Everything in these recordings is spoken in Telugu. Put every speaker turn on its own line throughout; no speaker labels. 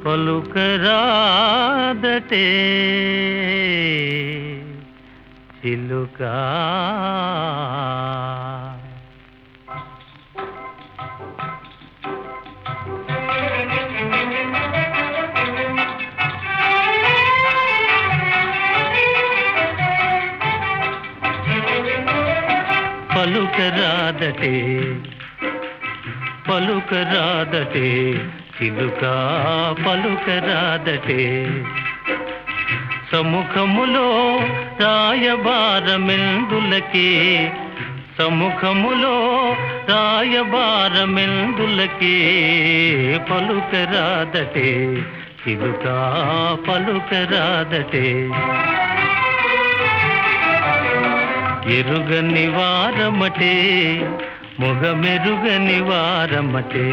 పలుకరాదటే చిలుకా పలుకరాదటే పలుకరాదటే చిలుక పలుకరాదటే సముఖములో రాయబారమెందులకే సముఖములో రాయబారమెందులకే పలుకరాదటే చిలుక పలుకరాదటే ఎరుగని వారమటే మొగమెరుగని వారమటే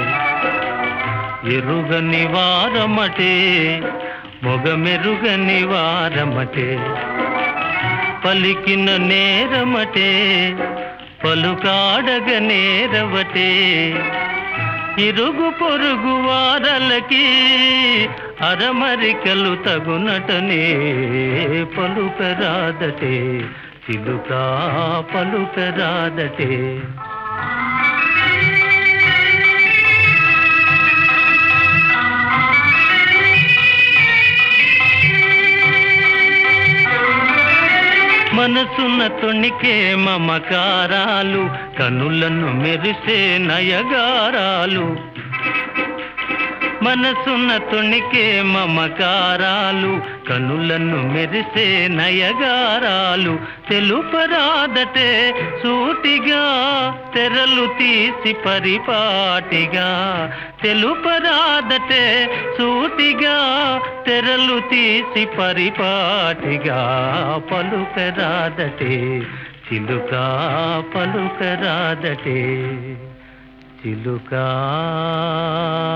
ఎరుగని వారమటే మొగమెరుగని వారమటే పలికిన నేరమటే పలుకాడగ నేరవటే ఇరుగు పొరుగు వారలకి అరమరికలు తగునటనే పలుకరాదటే చిలుక పలుకరాదటే మనసున్న తొణికే మమకారాలు కనులను మెరిసే నయగారాలు మనసున్న తొణికే మమకారాలు కనులను మెరిసే నయగారాలు తెలుపరాదటే సూటిగా తెరలు తీసి పరిపాటిగా తెలుపరాదటే సూటిగా తెరలు తీసి పరిపాటిగా పలుకరాదటే చిలుక పలుకరాదటే చిలుకా